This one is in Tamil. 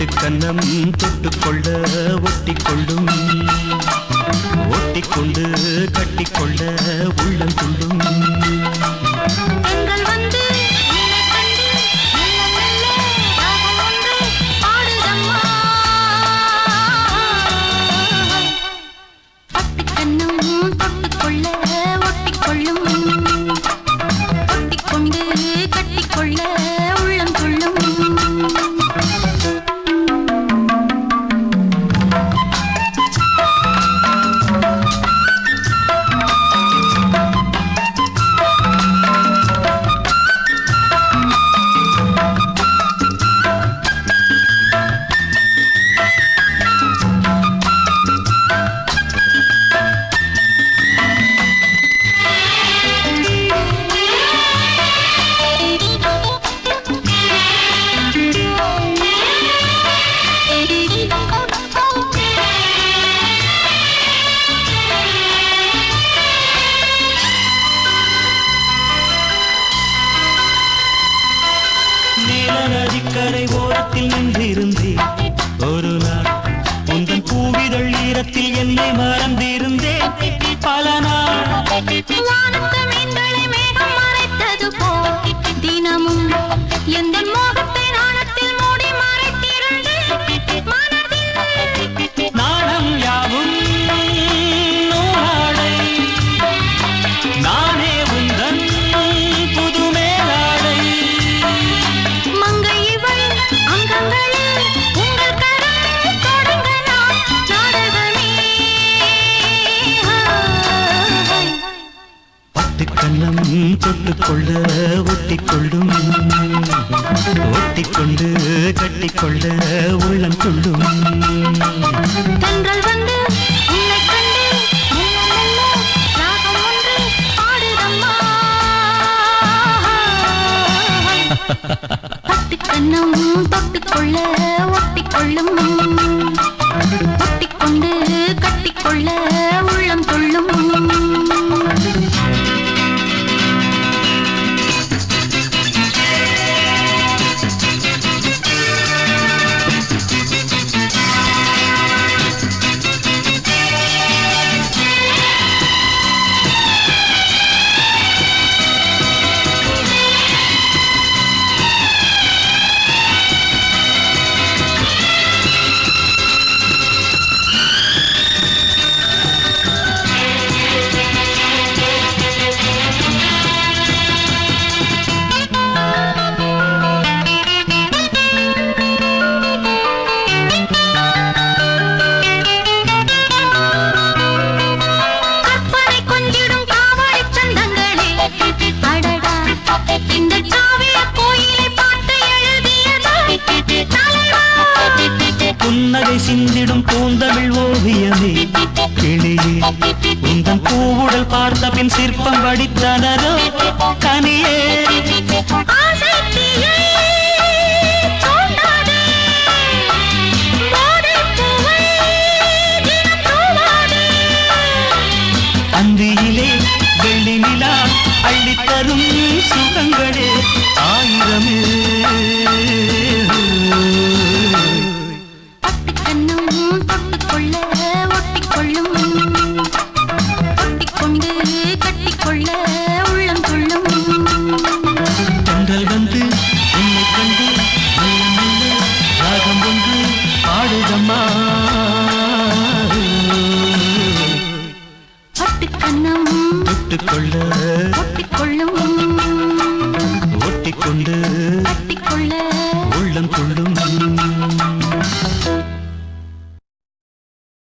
பட்டு கன்னம் தொட்டுக்கொள்ள ஒட்டிக்கொள்ளும் ஒட்டிக்கொண்டு கட்டிக்கொள்ள உள்ளம் துள்ளும் பெண்கள் வந்து உன்னை கண்டு மெல்ல மெல்ல ராகம் ஒன்று பாடுதம்மா பட்டு கண்ணும் தொட்டுக்கொள்ள ஒட்டிக்கொள்ளும் ஒட்டிக்கொண்டு கட்டிக்கொள்ள உள்ளம் துள்ளும் நீல நதிக்கரை ஓரத்தில் நின்றிருந்தேன் ஒரு நாள் உந்தன் பூவிதழ் ஈரத்தில் என்னை மறந்திருந்தேன் பல நாள் வானத்து மீன்களை மேகம் மறைத்தது போல் தினமும் எந்த மோகத்தை நாணத்தில் மூடி மறைத்திருந்து மனதில் நாணம் யாவும் நூலாடை நானே உந்தன் புது மேலாடை மங்கை இவள் அங்கங்களில் உங்கள் கரம் தொடங்க நான் நாடகமே பட்டு கண்ணம் தொட்டுக்கொள்ள ஒட்டிக்கொள்ளும் ஒட்டிக்கொண்டு கட்டிக்கொள்ள உள்ளம் கொள்ளும் தென்றல் வந்து உன்னை கண்டு மெல்ல மெல்ல ராகம் ஒன்று பாடுதம்மா பட்டு கண்ணம் தொட்டுக்கொள்ள ஒட்டிக்கொள்ளும் ஒட்டிக்கொண்டு கட்டிக்கொள்ள உள்ளம் துள்ளும் கற்பனை கொஞ்சிடும் காவடி சந்தங்களே அடடா இந்த சாவிய கோயிலை பார்த்து எழுதியதா தலைவா புன்னகை சிந்திடும் பூந்தமிழ் ஓவியமே கிளியே உந்தன் பூவுடல் பார்த்த பின் சிற்பம் வடித்தனரோ கனியே ஆசை தீயை தூண்டாதே. போதைப் பூவை தினம் தூவாதே. அந்தியிலே வெள்ளி நிலா அள்ளித்தரும் சுகங்களே ஆயிரமே பட்டு கண்ணும் தொட்டுக்கொள்ள ஒட்டிக்கொள்ளும் ஒட்டிக்கொண்டு கட்டிக்கொள்ள உள்ளம் துள்ளும் தென்றல் வந்து உன்னை கண்டு மெல்ல மெல்ல ராகம் ஒன்று பாடுதம்மா பட்டு கண்ணம் தொட்டுக்கொள்ள ஒட்டிக்கொள்ளும் ஒட்டிக்கொண்டு கட்டிக்கொள்ள உள்ளம் கொள்ளும்